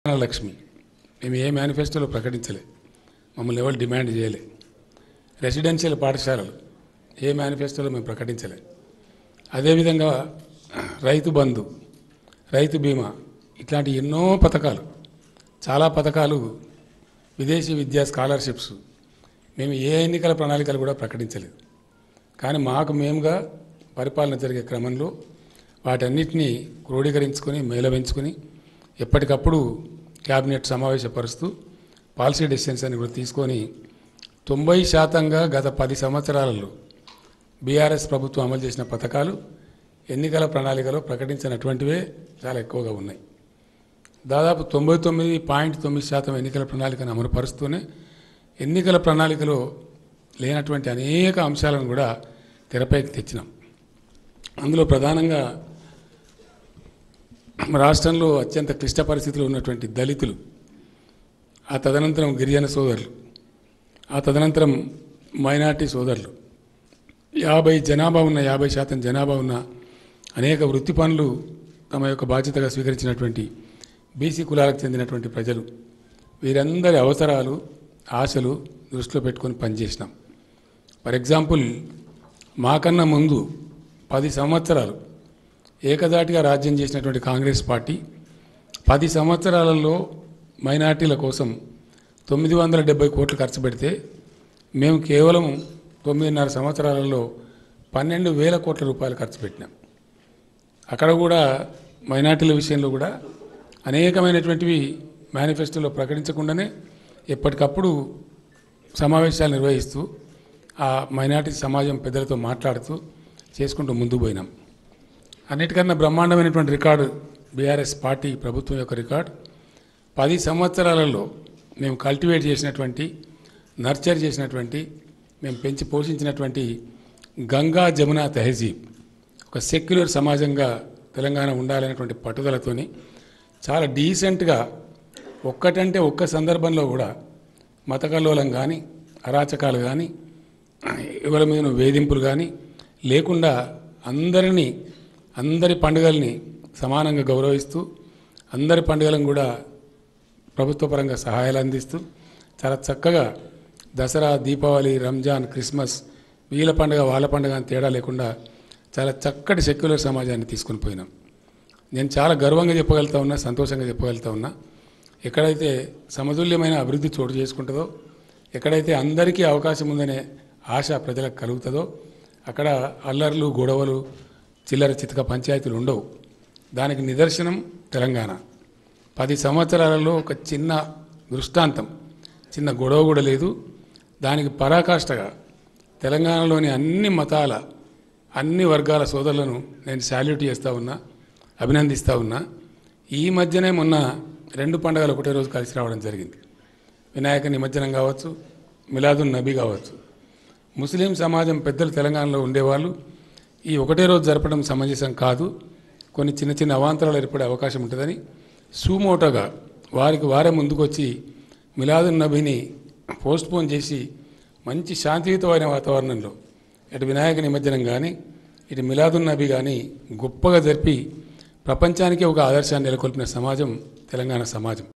లక్ష్మి మేము ఏ మేనిఫెస్టోలో ప్రకటించలే మమ్మల్ని ఎవరు డిమాండ్ చేయలే రెసిడెన్షియల్ పాఠశాలలు ఏ మేనిఫెస్టోలో మేము ప్రకటించలే అదేవిధంగా రైతు బంధు రైతు బీమా ఇట్లాంటి ఎన్నో పథకాలు చాలా పథకాలు విదేశీ విద్యా స్కాలర్షిప్స్ మేము ఏ ఎన్నికల ప్రణాళికలు కూడా ప్రకటించలేదు కానీ మాకు మేముగా పరిపాలన జరిగే క్రమంలో వాటన్నిటినీ క్రోడీకరించుకొని మేళవించుకొని ఎప్పటికప్పుడు క్యాబినెట్ సమావేశపరుస్తూ పాలసీ డెసిషన్స్ అని కూడా తీసుకొని తొంభై శాతంగా గత పది సంవత్సరాలలో బీఆర్ఎస్ ప్రభుత్వం అమలు చేసిన పథకాలు ఎన్నికల ప్రణాళికలో ప్రకటించినటువంటివే చాలా ఎక్కువగా ఉన్నాయి దాదాపు తొంభై తొమ్మిది పాయింట్ తొమ్మిది శాతం ఎన్నికల ప్రణాళికను అమలుపరుస్తూనే ఎన్నికల ప్రణాళికలో లేనటువంటి అనేక అంశాలను కూడా తెరపైకి తెచ్చినాం అందులో ప్రధానంగా రాష్ట్రంలో అత్యంత క్లిష్ట పరిస్థితిలో ఉన్నటువంటి దళితులు ఆ తదనంతరం గిరిజన సోదరులు ఆ తదనంతరం మైనార్టీ సోదరులు యాభై జనాభా ఉన్న యాభై శాతం జనాభా ఉన్న అనేక వృత్తి పనులు తమ యొక్క బాధ్యతగా స్వీకరించినటువంటి బీసీ కులాలకు చెందినటువంటి ప్రజలు వీరందరి అవసరాలు ఆశలు దృష్టిలో పెట్టుకొని పనిచేసినాం ఫర్ ఎగ్జాంపుల్ మాకన్నా ముందు పది సంవత్సరాలు ఏకదాటిగా రాజ్యం చేసినటువంటి కాంగ్రెస్ పార్టీ పది సంవత్సరాలలో మైనార్టీల కోసం తొమ్మిది వందల డెబ్బై కోట్లు ఖర్చు పెడితే మేము కేవలం తొమ్మిదిన్నర సంవత్సరాలలో పన్నెండు వేల కోట్ల రూపాయలు ఖర్చు పెట్టినాం అక్కడ కూడా మైనార్టీల విషయంలో కూడా అనేకమైనటువంటివి మేనిఫెస్టోలో ప్రకటించకుండానే ఎప్పటికప్పుడు సమావేశాలు నిర్వహిస్తూ ఆ మైనార్టీ సమాజం పెద్దలతో మాట్లాడుతూ చేసుకుంటూ ముందుకు పోయినాం అన్నిటికన్నా బ్రహ్మాండమైనటువంటి రికార్డు బీఆర్ఎస్ పార్టీ ప్రభుత్వం యొక్క రికార్డు పది సంవత్సరాలలో మేము కల్టివేట్ చేసినటువంటి నర్చర్ చేసినటువంటి మేము పెంచి పోషించినటువంటి గంగా జమున తెహజీబ్ ఒక సెక్యులర్ సమాజంగా తెలంగాణ ఉండాలనేటువంటి పట్టుదలతోని చాలా డీసెంట్గా ఒక్కటంటే ఒక్క సందర్భంలో కూడా మత కల్లోలం కానీ అరాచకాలు కానీ ఎవరి మీద వేధింపులు కానీ లేకుండా అందరినీ అందరి పండుగల్ని సమానంగా గౌరవిస్తూ అందరి పండుగలను కూడా ప్రభుత్వ పరంగా సహాయాలు అందిస్తూ చాలా చక్కగా దసరా దీపావళి రంజాన్ క్రిస్మస్ వీళ్ళ పండుగ వాళ్ళ పండుగ అని తేడా లేకుండా చాలా చక్కటి సెక్యులర్ సమాజాన్ని తీసుకొని పోయినాం నేను చాలా గర్వంగా చెప్పగలుగుతా ఉన్నా సంతోషంగా చెప్పగలుగుతా ఉన్నా ఎక్కడైతే సమతుల్యమైన అభివృద్ధి చోటు చేసుకుంటుందో ఎక్కడైతే అందరికీ అవకాశం ఉందనే ఆశ ప్రజలకు కలుగుతుందో అక్కడ అల్లర్లు గొడవలు చిల్లర చితక పంచాయతీలు ఉండవు దానికి నిదర్శనం తెలంగాణ పది సంవత్సరాలలో ఒక చిన్న దృష్టాంతం చిన్న గొడవ కూడా లేదు దానికి పరాకాష్ఠగా తెలంగాణలోని అన్ని మతాల అన్ని వర్గాల సోదరులను నేను శాల్యూట్ చేస్తూ ఉన్నా అభినందిస్తూ ఉన్నా ఈ మధ్యనే మొన్న రెండు పండుగలు ఒకటే రోజు కలిసి రావడం జరిగింది వినాయక నిమజ్జనం కావచ్చు మిలాదున్ నబీ కావచ్చు ముస్లిం సమాజం పెద్దలు తెలంగాణలో ఉండేవాళ్ళు ఈ ఒకటే రోజు జరపడం సమంజసం కాదు కొన్ని చిన్న చిన్న అవాంతరాలు ఏర్పడే అవకాశం ఉంటుందని సూమోటోగా వారికి వారే ముందుకొచ్చి మిలాదున్ నబీని పోస్ట్పోన్ చేసి మంచి శాంతియుతమైన వాతావరణంలో ఇటు వినాయక నిమజ్జనం కానీ ఇటు మిలాదున్ నబీ కానీ గొప్పగా జరిపి ప్రపంచానికి ఒక ఆదర్శాన్ని నెలకొల్పిన సమాజం తెలంగాణ సమాజం